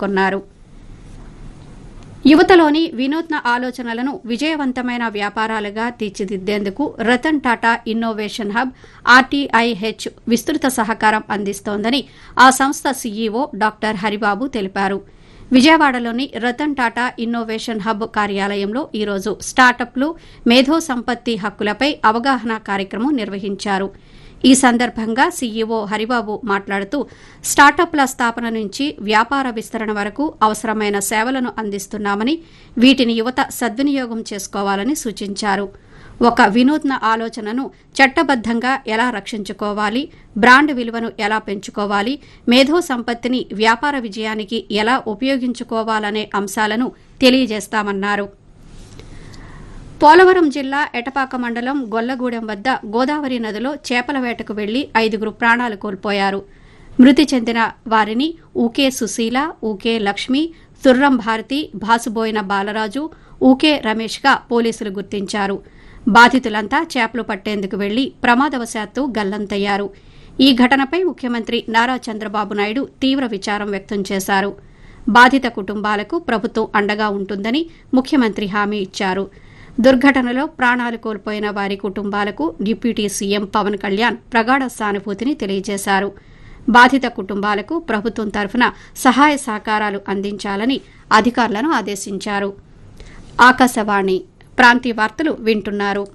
పేర్కొన్నారు యువతలోని వినూత్న ఆలోచనలను విజయవంతమైన వ్యాపారాలుగా తీర్చిదిద్దేందుకు Ratan Tata innovation hub RTIH విస్తృత సహకారం అందిస్తోందని ఆ సంస్థ సీఈఓ డాక్టర్ హరిబాబు తెలిపారు విజయవాడలోని రతన్ టాటా ఇన్నోవేషన్ హబ్ కార్యాలయంలో ఈరోజు స్టార్టప్లు మేధో సంపత్తి హక్కులపై అవగాహన కార్యక్రమం నిర్వహించారు ఈ సందర్భంగా సీఈఓ హరిబాబు మాట్లాడుతూ స్టార్టప్ల స్థాపన నుంచి వ్యాపార విస్తరణ వరకు అవసరమైన సేవలను అందిస్తున్నామని వీటిని యువత సద్వినియోగం చేసుకోవాలని సూచించారు ఒక వినూత్న ఆలోచనను చట్టబద్దంగా ఎలా రక్షించుకోవాలి బ్రాండ్ విలువను ఎలా పెంచుకోవాలి మేధో సంపత్తిని వ్యాపార విజయానికి ఎలా ఉపయోగించుకోవాలనే అంశాలను తెలియజేస్తామన్నారు పోలవరం జిల్లా ఎటపాక మండలం గొల్లగూడెం వద్ద గోదావరి నదిలో చేపల వేటకు వెళ్లి ఐదుగురు ప్రాణాలు కోల్పోయారు మృతి చెందిన వారిని ఊకే సుశీల ఊకే లక్ష్మి తుర్రం భారతి భాసుబోయిన బాలరాజు ఊకే రమేష్గా పోలీసులు గుర్తించారు బాధితులంతా చేపలు పట్టేందుకు వెళ్లి ప్రమాదవశాత్తు గల్లంతయ్యారు ఈ ఘటనపై ముఖ్యమంత్రి నారా చంద్రబాబు నాయుడు తీవ్ర విచారం వ్యక్తం చేశారు బాధిత కుటుంబాలకు ప్రభుత్వం అండగా ఉంటుందని ముఖ్యమంత్రి హామీ ఇచ్చారు దుర్ఘటనలో ప్రాణాలు కోల్పోయిన వారి కుటుంబాలకు డిప్యూటీ సీఎం పవన్ కళ్యాణ్ ప్రగాఢ సానుభూతిని తెలియజేశారు బాధిత కుటుంబాలకు ప్రభుత్వం తరఫున సహాయ సహకారాలు అందించాలని అధికారులను ఆదేశించారు ఆకాశవాణి ప్రాంతీయ వార్తలు వింటున్నారు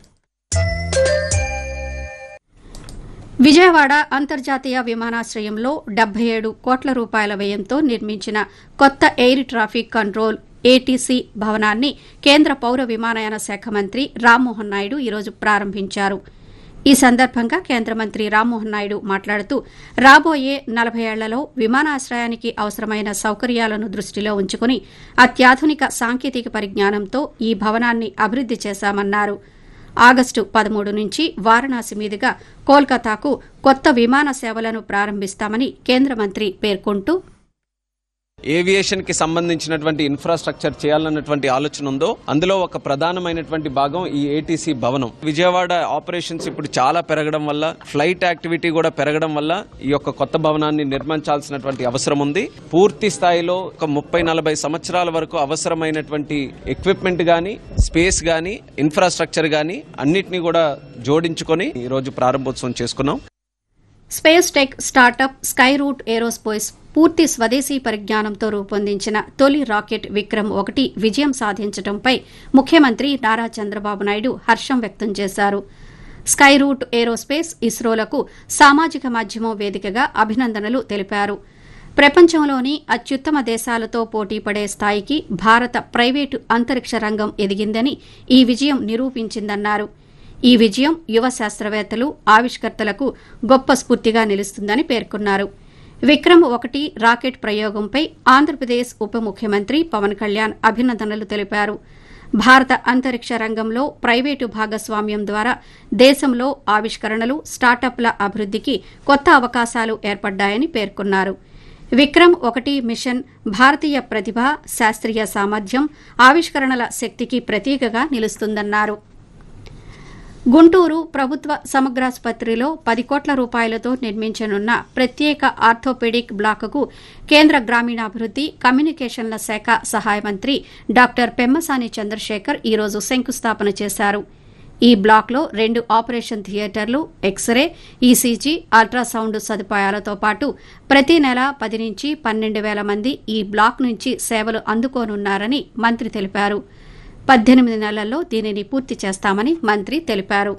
విజయవాడ అంతర్జాతీయ విమానాశ్రయంలో డెబ్బై ఏడు కోట్ల రూపాయల వ్యయంతో నిర్మించిన కొత్త ఎయిర్ ట్రాఫిక్ కంట్రోల్ ఏటీసీ భవనాన్ని కేంద్ర పౌర విమానయాన శాఖ మంత్రి రామ్మోహన్ నాయుడు ఈరోజు ప్రారంభించారు ఈ సందర్భంగా కేంద్ర మంత్రి రామ్మోహన్ నాయుడు మాట్లాడుతూ రాబోయే నలభై ఏళ్లలో విమానాశ్రయానికి అవసరమైన సౌకర్యాలను దృష్టిలో ఉంచుకుని అత్యాధునిక సాంకేతిక పరిజ్ఞానంతో ఈ భవనాన్ని అభివృద్ది చేశామన్నారు ఆగస్టు పదమూడు నుంచి వారణాసి మీదుగా కోల్కతాకు కొత్త విమాన సేవలను ప్రారంభిస్తామని కేంద్ర మంత్రి పేర్కొంటూ ఏవియేషన్ కి సంబంధించినటువంటి ఇన్ఫ్రాస్ట్రక్చర్ చేయాలన్నటువంటి ఆలోచన ఉందో అందులో ఒక ప్రధానమైనటువంటి భాగం ఈ ఏటీసీ భవనం విజయవాడ ఆపరేషన్స్ ఇప్పుడు చాలా పెరగడం వల్ల ఫ్లైట్ యాక్టివిటీ కూడా పెరగడం వల్ల ఈ యొక్క కొత్త భవనాన్ని నిర్మించాల్సినటువంటి అవసరం ఉంది పూర్తి స్థాయిలో ఒక ముప్పై నలభై సంవత్సరాల వరకు అవసరమైనటువంటి ఎక్విప్మెంట్ గాని స్పేస్ గాని ఇన్ఫ్రాస్ట్రక్చర్ గాని అన్నిటినీ కూడా జోడించుకొని ఈ రోజు ప్రారంభోత్సవం చేసుకున్నాం space tech startup Skyroot Aerospace పూర్తి స్వదేశీ పరిజ్ఞానంతో రూపొందించిన తొలి రాకెట్ విక్రమ్ ఒకటి విజయం సాధించడంపై ముఖ్యమంత్రి నారా చంద్రబాబు నాయుడు హర్షం వ్యక్తం చేశారు స్కై రూట్ ఏరోస్పేస్ ఇస్రోలకు సామాజిక మాధ్యమం వేదికగా అభినందనలు తెలిపారు ప్రపంచంలోని అత్యుత్తమ దేశాలతో పోటీపడే స్థాయికి భారత ప్రైవేటు అంతరిక్ష రంగం ఎదిగిందని ఈ విజయం నిరూపించిందన్నారు ఈ విజయం యువ శాస్త్రవేత్తలు ఆవిష్కర్తలకు గొప్ప స్ఫూర్తిగా నిలుస్తుందని పేర్కొన్నారు విక్రమ్ ఒకటి రాకెట్ ప్రయోగంపై ఆంధ్రప్రదేశ్ ఉప ముఖ్యమంత్రి పవన్ కళ్యాణ్ అభినందనలు తెలిపారు భారత అంతరిక్ష రంగంలో ప్రైవేటు భాగస్వామ్యం ద్వారా దేశంలో ఆవిష్కరణలు స్టార్టప్ల అభివృద్దికి కొత్త అవకాశాలు ఏర్పడ్డాయని పేర్కొన్నారు విక్రమ్ ఒకటి మిషన్ భారతీయ ప్రతిభ శాస్త్రీయ సామర్థ్యం ఆవిష్కరణల శక్తికి ప్రతీకగా నిలుస్తుందన్నారు గుంటూరు ప్రభుత్వ సమగ్రాసుపత్రిలో పది కోట్ల రూపాయలతో నిర్మించనున్న ప్రత్యేక ఆర్థోపెడిక్ బ్లాకుకు కేంద్ర గ్రామీణాభివృద్ది కమ్యూనికేషన్ల శాఖ సహాయ మంత్రి డాక్టర్ పెమ్మసాని చంద్రశేఖర్ ఈరోజు శంకుస్థాపన చేశారు ఈ బ్లాక్లో రెండు ఆపరేషన్ థియేటర్లు ఎక్స్రే ఈసీజీ అల్ట్రాసౌండ్ సదుపాయాలతో పాటు ప్రతి నెల పది నుంచి పన్నెండు వేల మంది ఈ బ్లాక్ నుంచి సేవలు అందుకోనున్నారని మంత్రి తెలిపారు పద్దెనిమిది నెలల్లో దీనిని పూర్తి చేస్తామని మంత్రి తెలిపారు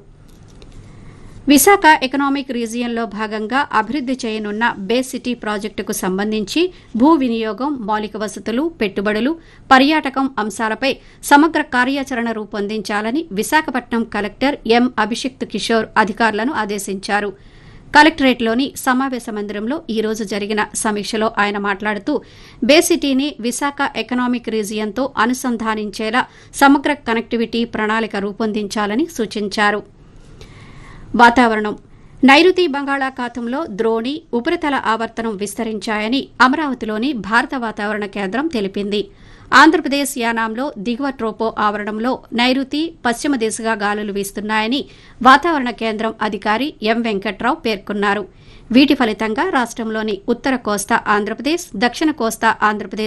విశాఖ ఎకనామిక్ రీజియన్లో భాగంగా అభివృద్ది చేయనున్న బే సిటీ ప్రాజెక్టుకు సంబంధించి భూ వినియోగం మౌలిక వసతులు పెట్టుబడులు పర్యాటకం అంశాలపై సమగ్ర కార్యాచరణ రూపొందించాలని విశాఖపట్నం కలెక్టర్ ఎం అభిషిక్త్ కిషోర్ అధికారులను ఆదేశించారు కలెక్టరేట్లోని సమావేశ మందిరంలో ఈ రోజు జరిగిన సమీక్షలో ఆయన మాట్లాడుతూ బేసిటీని విశాఖ ఎకనామిక్ రీజియన్తో అనుసంధానించేలా సమగ్ర కనెక్టివిటీ ప్రణాళిక రూపొందించాలని సూచించారు వాతావరణం నైరుతి బంగాళాఖాతంలో ద్రోణి ఉపరితల ఆవర్తనం విస్తరించాయని అమరావతిలోని భారత వాతావరణ కేంద్రం తెలిపింది ఆంధ్రప్రదేశ్ యానాంలో దిగువ ట్రోపో ఆవరణంలో నైరుతి పశ్చిమ దిశగా గాలులు వీస్తున్నాయని వాతావరణ కేంద్రం అధికారి ఎం వెంకట్రావు పేర్కొన్నారు వీటి ఫలితంగా రాష్టంలోని ఉత్తర కోస్తా ఆంధ్రప్రదేశ్ దక్షిణ కోస్తా ఆంధ్రప్రదేశ్